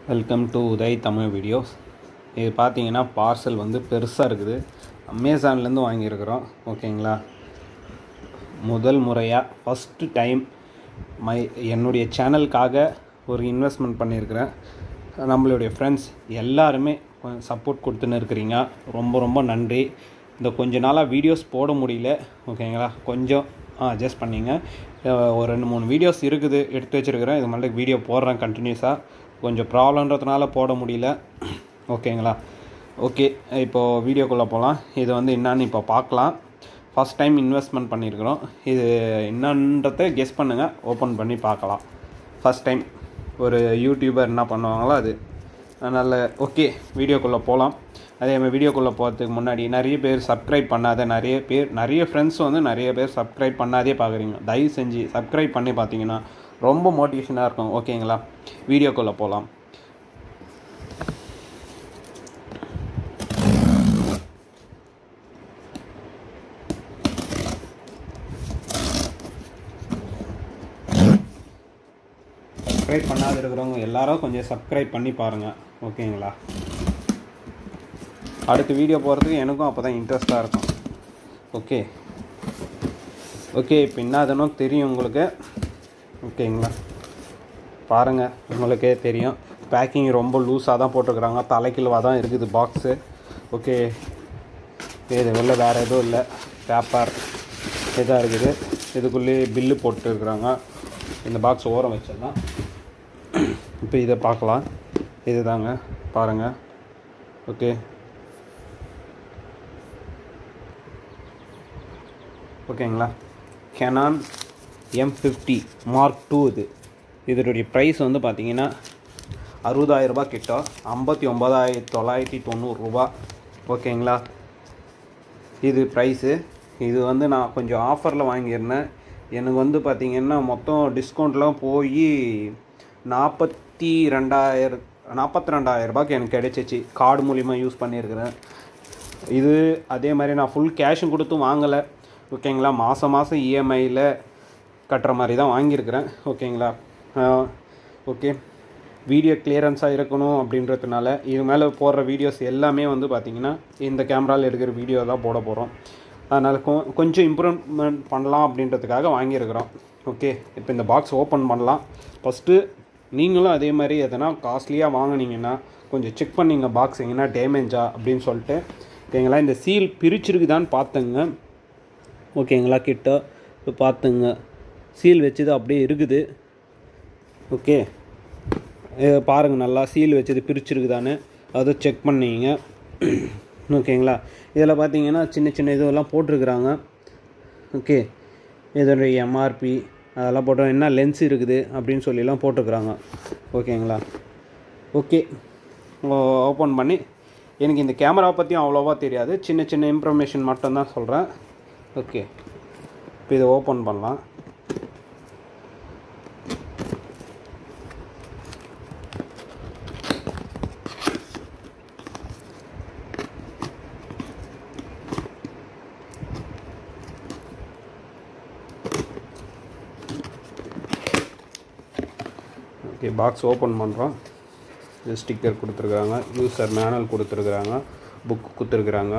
welcome to Uday Tamil videos இது பார்த்தீங்கன்னா parcel வந்து பெருசாக இருக்குது அமேசான்லேருந்து வாங்கியிருக்கிறோம் ஓகேங்களா முதல் முறையாக ஃபஸ்ட்டு டைம் மை என்னுடைய சேனலுக்காக ஒரு இன்வெஸ்ட்மெண்ட் பண்ணியிருக்கிறேன் நம்மளுடைய ஃப்ரெண்ட்ஸ் எல்லாருமே கொஞ்சம் சப்போர்ட் கொடுத்துன்னு இருக்கிறீங்க ரொம்ப ரொம்ப நன்றி இந்த கொஞ்ச நாளாக வீடியோஸ் போட முடியல ஓகேங்களா கொஞ்சம் அட்ஜஸ்ட் பண்ணிங்க அஹ் ஒரு ரெண்டு மூணு வீடியோஸ் இருக்குது எடுத்து வச்சுருக்கிறேன் இது மாதிரி வீடியோ போடுறேன் கண்டினியூஸாக கொஞ்சம் ப்ராப்ளன்றதுனால போட முடியல ஓகேங்களா ஓகே இப்போது வீடியோக்குள்ளே போகலாம் இது வந்து என்னன்னு இப்போ பார்க்கலாம் ஃபஸ்ட் டைம் இன்வெஸ்ட்மெண்ட் பண்ணியிருக்கிறோம் இது என்னன்றதை கெஸ் பண்ணுங்கள் ஓப்பன் பண்ணி பார்க்கலாம் ஃபஸ்ட் டைம் ஒரு யூடியூபர் என்ன பண்ணுவாங்களோ அது அதனால் ஓகே வீடியோக்குள்ளே போகலாம் அதே மாதிரி வீடியோக்குள்ளே போகிறதுக்கு முன்னாடி நிறைய பேர் சப்ஸ்கிரைப் பண்ணாத நிறைய பேர் நிறைய ஃப்ரெண்ட்ஸ் வந்து நிறைய பேர் சப்ஸ்கிரைப் பண்ணாதே பார்க்குறீங்க தயவு செஞ்சு சப்ஸ்கிரைப் பண்ணி பார்த்தீங்கன்னா ரொம்ப மோட்டிவேஷனாக இருக்கும் ஓகேங்களா வீடியோக்குள்ளே போகலாம் சப்ஸ்கிரைப் பண்ணாத இருக்கிறவங்க எல்லாரும் கொஞ்சம் சப்ஸ்கிரைப் பண்ணி பாருங்கள் ஓகேங்களா அடுத்த வீடியோ போகிறதுக்கு எனக்கும் அப்போ தான் இன்ட்ரெஸ்ட்டாக இருக்கும் ஓகே ஓகே இப்போ என்னதுன்னு தெரியும் உங்களுக்கு ஓகேங்களா பாருங்கள் உங்களுக்கே தெரியும் பேக்கிங் ரொம்ப லூஸாக தான் போட்டிருக்குறாங்க தலைக்கிழவாக தான் இருக்குது பாக்ஸு ஓகே இது உள்ள வேறு எதுவும் இல்லை பேப்பர் இதாக இருக்குது இதுக்குள்ளேயே பில்லு போட்டுருக்குறாங்க இந்த பாக்ஸ் ஓரம் வச்சிடலாம் இப்போ இதை பார்க்கலாம் இது தாங்க பாருங்கள் ஓகே ஓகேங்களா Canon M fifty mark two இது இதனுடைய ப்ரைஸ் வந்து பார்த்தீங்கன்னா அறுபதாயிரரூபா கிட்ட ஐம்பத்தி ஒம்பதாயிரத்தி தொள்ளாயிரத்தி தொண்ணூறுரூபா ஓகேங்களா இது ப்ரைஸு இது வந்து நான் கொஞ்சம் ஆஃபரில் வாங்கியிருந்தேன் எனக்கு வந்து பார்த்திங்கன்னா மொத்தம் டிஸ்கவுண்ட்லாம் போய் நாற்பத்தி ரெண்டாயிரம் நாற்பத்தி ரெண்டாயிரரூபாய்க்கு எனக்கு கிடைச்சிச்சு கார்டு மூலிமா யூஸ் பண்ணியிருக்கிறேன் இது அதே மாதிரி நான் ஃபுல் கேஷும் கொடுத்து வாங்கலை ஓகேங்களா மாதம் மாதம் இஎம்ஐயில் கட்டுற மாதிரி தான் வாங்கியிருக்கிறேன் ஓகேங்களா ஓகே வீடியோ கிளியரன்ஸாக இருக்கணும் அப்படின்றதுனால இது மேலே போடுற வீடியோஸ் எல்லாமே வந்து பார்த்திங்கன்னா இந்த கேமராவில் எடுக்கிற வீடியோ தான் போட போகிறோம் அதனால் கொ கொஞ்சம் இம்ப்ரூவ்மெண்ட் பண்ணலாம் அப்படின்றதுக்காக வாங்கியிருக்கிறோம் ஓகே இப்போ இந்த பாக்ஸ் ஓப்பன் பண்ணலாம் ஃபஸ்ட்டு நீங்களும் அதே மாதிரி எதனா காஸ்ட்லியாக வாங்கினீங்கன்னா கொஞ்சம் செக் பண்ணிங்க பாக்ஸ் எங்கன்னா டேமேஜா அப்படின்னு சொல்லிட்டு ஓகேங்களா இந்த சீல் பிரிச்சிருக்குதான்னு பார்த்துங்க ஓகேங்களா கிட்ட இப்போ பார்த்துங்க சீல் வச்சது அப்படியே இருக்குது ஓகே பாருங்கள் நல்லா சீல் வச்சது பிரிச்சிருக்குதான்னு அதை செக் பண்ணிங்க ஓகேங்களா இதில் பார்த்தீங்கன்னா சின்ன சின்ன இதுவெல்லாம் போட்டிருக்குறாங்க ஓகே இதோடைய எம்ஆர்பி அதெல்லாம் போட்டோம் என்ன லென்ஸ் இருக்குது அப்படின்னு சொல்லிலாம் போட்டிருக்குறாங்க ஓகேங்களா ஓகே ஓப்பன் பண்ணி எனக்கு இந்த கேமராவை பற்றியும் அவ்வளோவா தெரியாது சின்ன சின்ன இன்ஃபர்மேஷன் மட்டும்தான் சொல்கிறேன் ஓகே இப்போ இதை ஓப்பன் பண்ணலாம் ஓகே பாக்ஸ் ஓப்பன் பண்ணுறோம் இது ஸ்டிக்கர் கொடுத்துருக்குறாங்க யூசர் மேனுவல் கொடுத்துருக்குறாங்க புக்கு கொடுத்துருக்குறாங்க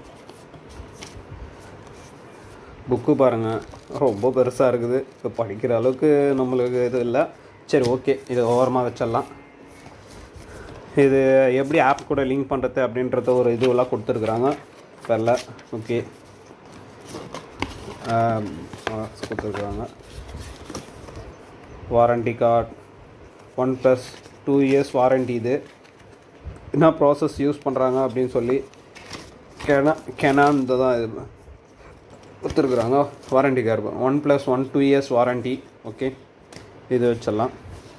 புக்கு பாருங்கள் ரொம்ப பெருசாக இருக்குது இப்போ படிக்கிற அளவுக்கு நம்மளுக்கு இது இல்லை சரி ஓகே இது ஓரமாக வச்சிடலாம் இது எப்படி ஆப் கூட லிங்க் பண்ணுறது அப்படின்றத ஒரு இதுவெல்லாம் கொடுத்துருக்குறாங்க தெரில ஓகே கொடுத்துருக்குறாங்க warranty card one plus two years warranty இது என்ன ப்ராசஸ் யூஸ் பண்ணுறாங்க அப்படின்னு சொல்லி கெனா கெனான் தான் இது கொடுத்துருக்குறாங்க warranty card one plus one two years warranty okay இது வச்சிடலாம்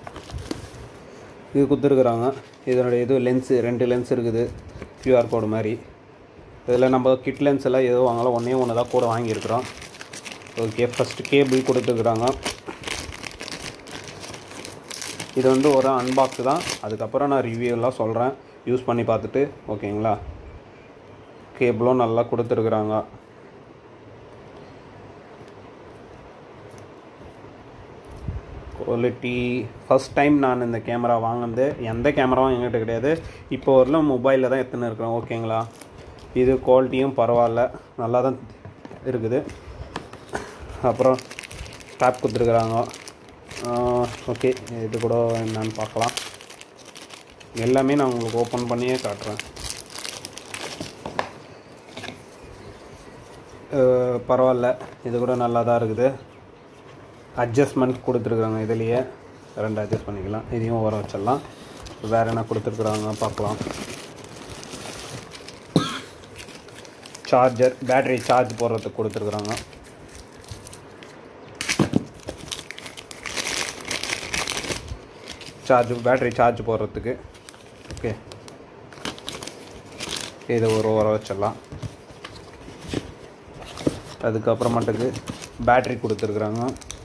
இது கொடுத்துருக்குறாங்க இதனுடைய இது லென்ஸு ரெண்டு லென்ஸ் இருக்குது க்யூஆர் கோடு மாதிரி இதில் நம்ம கிட் லென்ஸ் எல்லாம் எதோ வாங்கலாம் ஒன்றே ஒன்று தான் கூட வாங்கியிருக்கிறோம் ஓகே ஃபஸ்ட்டு கேபிள் கொடுத்துருக்குறாங்க இது வந்து ஒரு அன்பாக்ஸ் தான் அதுக்கப்புறம் நான் ரிவ்யூலாம் சொல்கிறேன் யூஸ் பண்ணி பார்த்துட்டு ஓகேங்களா கேபிளும் நல்லா கொடுத்துருக்குறாங்க குவாலிட்டி ஃபஸ்ட் டைம் நான் இந்த கேமரா வாங்கினது எந்த கேமராவும் என்கிட்ட கிடையாது இப்போ வரலாம் மொபைலில் தான் எத்தனை இருக்கிறேன் ஓகேங்களா இது குவாலிட்டியும் பரவாயில்ல நல்லா தான் இருக்குது அப்புறம் டேப் கொடுத்துருக்குறாங்க ஓகே இது கூட என்னன்னு பார்க்கலாம் எல்லாமே நான் உங்களுக்கு ஓப்பன் பண்ணியே காட்டுறேன் அஹ் பரவாயில்ல இது கூட நல்லா தான் இருக்குது அட்ஜஸ்ட்மெண்ட் கொடுத்துருக்குறாங்க இதுலேயே ரெண்டு அட்ஜஸ்ட் பண்ணிக்கலாம் இதையும் வர வச்சிடலாம் வேறு என்ன கொடுத்துருக்குறாங்க பார்க்கலாம் சார்ஜர் பேட்டரி சார்ஜ் போடுறதுக்கு கொடுத்துருக்குறாங்க சார்ஜ் பேட்டரி சார்ஜ் போடுறதுக்கு ஓகே இது ஒரு வர வச்சிடலாம் அதுக்கப்புறமேட்டுக்கு பேட்டரி கொடுத்துருக்குறாங்க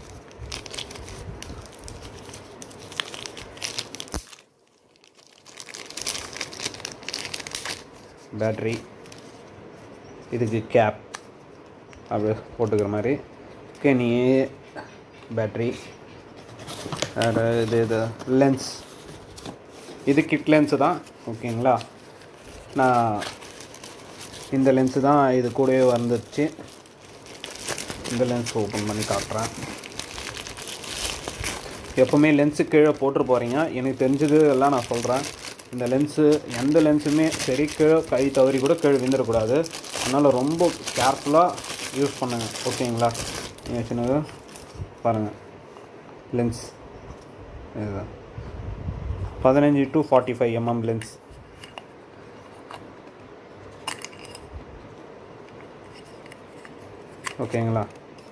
பேட்டரி இதுக்கு கேப் அப்படி போட்டுக்கிற மாதிரி ஓகே நீ பேட்டரி இது இது லென்ஸ் இது கிட் லென்ஸு தான் ஓகேங்களா நான் இந்த லென்ஸு தான் இது கூடவே வந்துச்சு இந்த லென்ஸ் ஓப்பன் பண்ணி காட்டுறேன் எப்போவுமே லென்ஸு கீழே போட்டு போகிறீங்க எனக்கு தெரிஞ்சது எல்லாம் நான் சொல்கிறேன் இந்த லென்ஸு எந்த லென்ஸுமே சரி கீழே கை தவறி கூட கீழே விழுந்துடக்கூடாது அதனால் ரொம்ப கேர்ஃபுல்லாக யூஸ் பண்ணுங்க ஓகேங்களா நீங்கள் சின்னது பாருங்கள் லென்ஸ் இதுதான் பதினஞ்சு to forty five MM lens ஓகேங்களா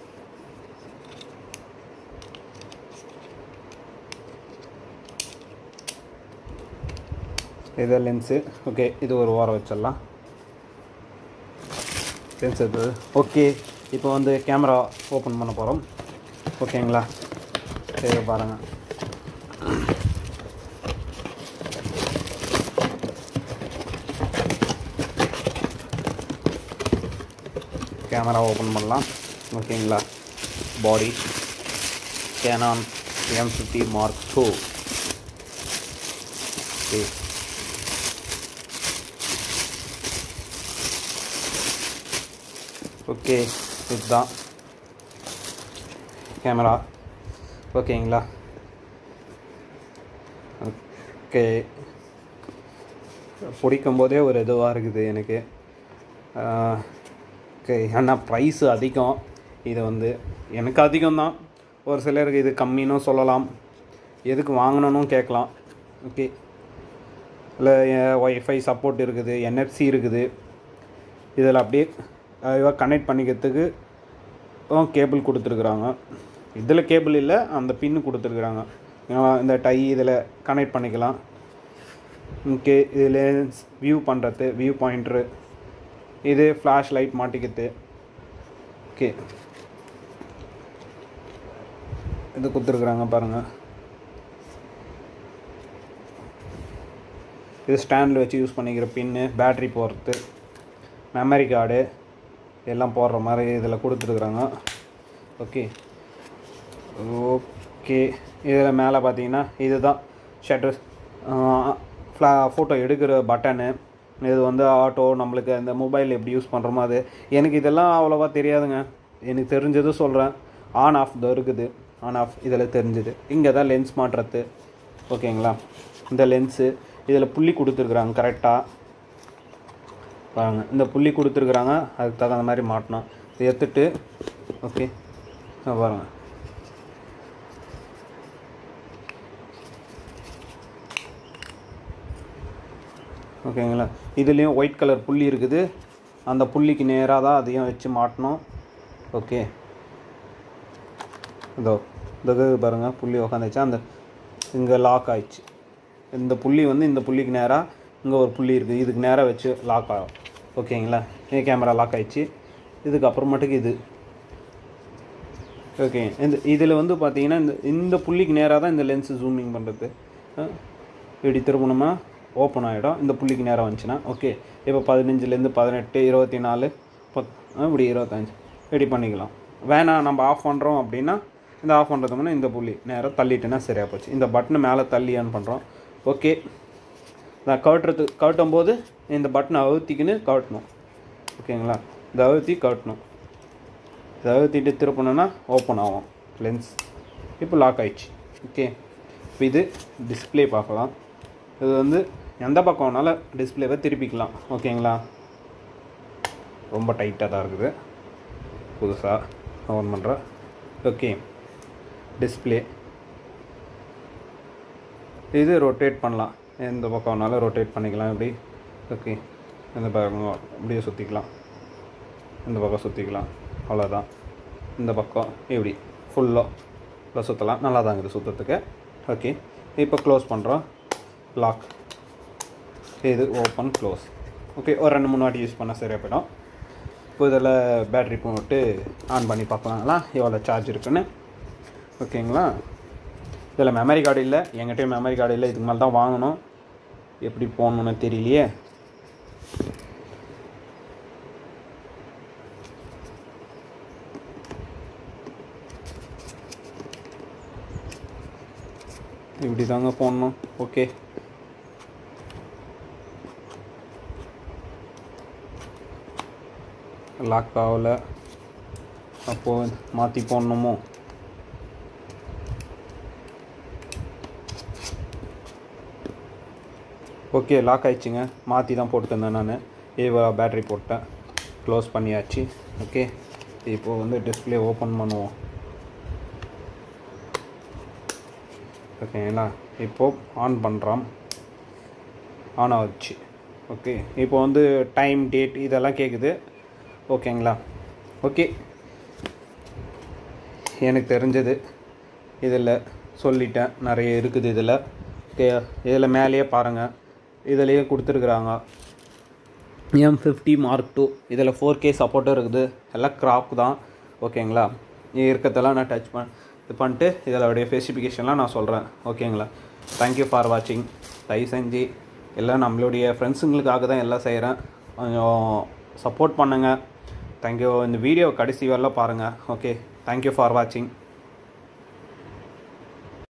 இது லென்ஸு ஓகே இது ஒரு வாரம் வச்சிடலாம் லென்ஸ் இது ஓகே இப்போ வந்து கேமரா ஓப்பன் பண்ண போகிறோம் ஓகேங்களா சரி பாருங்கள் கேமரா ஓப்பன் பண்ணலாம் ஓகேங்களா body Canon M fifty mark two okay okay இதுதான் கேமரா ஓகேங்களா ஓகே பிடிக்கும் போதே ஒரு இதுவாக இருக்குது எனக்கு ஓகே ஏன்னா ப்ரைஸு அதிகம் இது வந்து எனக்கு அதிகம்தான் ஒரு சிலருக்கு இது கம்மின்னு சொல்லலாம் எதுக்கு வாங்கணும்னு கேட்கலாம் ஓகே இல்லை ஒய்ஃபை சப்போர்ட் இருக்குது என்எஃப்சி இருக்குது இதில் அப்படியே அதுவாக கனெக்ட் பண்ணிக்கிறதுக்கு கேபிள் கொடுத்துருக்குறாங்க இதில் கேபிள் இல்லை அந்த பின்னு கொடுத்துருக்குறாங்க இந்த டை இதில் கனெக்ட் பண்ணிக்கலாம் ஓகே இதில் வியூ பண்ணுறது வியூ பாயிண்ட்ரு இது ஃப்ளாஷ் லைட் மாட்டிக்கிறது ஓகே இது கொடுத்துருக்குறாங்க பாருங்கள் இது ஸ்டாண்டில் வச்சு யூஸ் பண்ணிக்கிற பின்னு பேட்ரி போடுறது மெமரி கார்டு எல்லாம் போடுற மாதிரி இதில் கொடுத்துருக்குறாங்க ஓகே ஓகே இதில் மேலே பார்த்தீங்கன்னா இதுதான் ஷட்டர் ஃப்ளா ஃபோட்டோ எடுக்கிற பட்டனு இது வந்து ஆட்டோ நம்மளுக்கு அந்த மொபைல் எப்படி யூஸ் பண்ணுறோமோ அது எனக்கு இதெல்லாம் அவ்வளோவா தெரியாதுங்க எனக்கு தெரிஞ்சது சொல்கிறேன் ஆன் ஆஃப் தான் இருக்குது ஆன் ஆஃப் இதில் தெரிஞ்சுது இங்கே தான் லென்ஸ் மாட்டுறது ஓகேங்களா இந்த லென்ஸு இதில் புள்ளி கொடுத்துருக்குறாங்க கரெக்டாக பாருங்க இந்த புள்ளி கொடுத்துருக்குறாங்க அதுக்கு தகுந்த மாதிரி மாட்டணும் இதை எடுத்துட்டு ஓகே பாருங்க ஓகேங்களா இதுலேயும் ஒயிட் கலர் புள்ளி இருக்குது அந்த புள்ளிக்கு நேராக தான் அதையும் வச்சு மாட்டணும் ஓகே இதோ இந்த இது பாருங்கள் புள்ளி உக்காந்துச்சு அந்த இங்கே லாக் ஆயிடுச்சு இந்த புள்ளி வந்து இந்த புள்ளிக்கு நேராக இங்கே ஒரு புள்ளி இருக்குது இதுக்கு நேராக வச்சு லாக் ஆகும் ஓகேங்களா இந்த கேமரா லாக் ஆயிடுச்சு இதுக்கு அப்புறமேட்டுக்கு இது ஓகே இந்த இதில் வந்து பார்த்தீங்கன்னா இந்த இந்த புள்ளிக்கு நேராக தான் இந்த லென்ஸு ஜூமிங் பண்ணுறது இப்படி திரும்பணுமா ஓப்பன் ஆகிடும் இந்த புள்ளிக்கு நேரம் வந்துச்சுன்னா ஓகே இப்போ பதினஞ்சுலேருந்து பதினெட்டு இருபத்தி நாலு பத் இப்படி இருபத்தஞ்சி இப்படி பண்ணிக்கலாம் வேணாம் நம்ம ஆஃப் பண்ணுறோம் அப்படின்னா இந்த ஆஃப் பண்ணுறதுக்குன்னா இந்த புள்ளி நேராக தள்ளிட்டேன்னா சரியாக போச்சு இந்த பட்டனை மேலே தள்ளி ஆன் பண்ணுறோம் ஓகே நான் கவட்டுறது கவட்டும் போது இந்த பட்டனை அழுத்திக்கின்னு கவட்டணும் ஓகேங்களா இதை அழுத்தி கவட்டணும் இதை அழுத்திட்டு திருப்பணுன்னா ஓப்பன் ஆகும் லென்ஸ் இப்போ லாக் ஆயிடுச்சு ஓகே இப்போ இது டிஸ்ப்ளே பார்க்கலாம் இது வந்து எந்த பக்கம் வேணாலும் டிஸ்ப்ளேவை திருப்பிக்கலாம் ஓகேங்களா ரொம்ப டைட்டாக தான் இருக்குது புதுசாக ஓன் பண்ணுறேன் ஓகே டிஸ்ப்ளே இது ரொட்டேட் பண்ணலாம் எந்த பக்கம் வேணாலும் ரொட்டேட் பண்ணிக்கலாம் இப்படி ஓகே இந்த பக்கம் அப்படியே சுற்றிக்கலாம் இந்த பக்கம் சுற்றிக்கலாம் அவ்வளோதான் இந்த பக்கம் இப்படி ஃபுல்லாக சுற்றலாம் நல்லா தான் இருக்குது சுற்றத்துக்கு ஓகே இப்போ க்ளோஸ் பண்ணுறோம் லாக் இது ஓப்பன் க்ளோஸ் ஓகே ஒரு ரெண்டு மூணு வாட்டி யூஸ் பண்ணால் சரியாக போயிடும் இப்போ இதில் பேட்ரி போட்டு ஆன் பண்ணி பார்க்கலாங்களா எவ்வளோ சார்ஜ் இருக்குன்னு ஓகேங்களா இதில் மெமரி கார்டு இல்லை எங்கிட்டயும் மெமரி கார்டு இல்லை இதுக்கு மேலே தான் வாங்கணும் எப்படி போகணுன்னு தெரியலையே இப்படி தாங்க போடணும் ஓகே லாக் ஆகலை அப்போது மாற்றி போடணுமோ ஓகே லாக் ஆயிடுச்சுங்க மாற்றி தான் போட்டு தந்தேன் நான் ஏவா பேட்ரி போட்டேன் க்ளோஸ் பண்ணியாச்சு ஓகே இப்போது வந்து டிஸ்பிளே ஓப்பன் பண்ணுவோம் ஓகேங்களா இப்போது ஆன் பண்ணுறோம் ஆன் ஆச்சு ஓகே இப்போ வந்து டைம் டேட் இதெல்லாம் கேட்குது ஓகேங்களா ஓகே எனக்கு தெரிஞ்சது இதில் சொல்லிட்டேன் நிறைய இருக்குது இதில் ஓகே இதில் மேலேயே பாருங்கள் இதிலேயே கொடுத்துருக்குறாங்க எம் ஃபிஃப்டி மார்க் டூ இதில் ஃபோர் கே சப்போர்ட்டும் இருக்குது எல்லாம் க்ராப் தான் ஓகேங்களா இருக்கிறதெல்லாம் நான் டச் பண்ண இது பண்ணிட்டு இதோடைய ஸ்பெசிஃபிகேஷன்லாம் நான் சொல்கிறேன் ஓகேங்களா தேங்க்யூ ஃபார் வாட்சிங் தயவு செஞ்சு எல்லாம் நம்மளுடைய ஃப்ரெண்ட்ஸுங்களுக்காக தான் எல்லாம் செய்கிறேன் கொஞ்சம் சப்போர்ட் பண்ணுங்கள் தேங்க்யூ இந்த வீடியோ கடைசி வரலாம் பாருங்கள் ஓகே தேங்க்யூ ஃபார் வாட்சிங்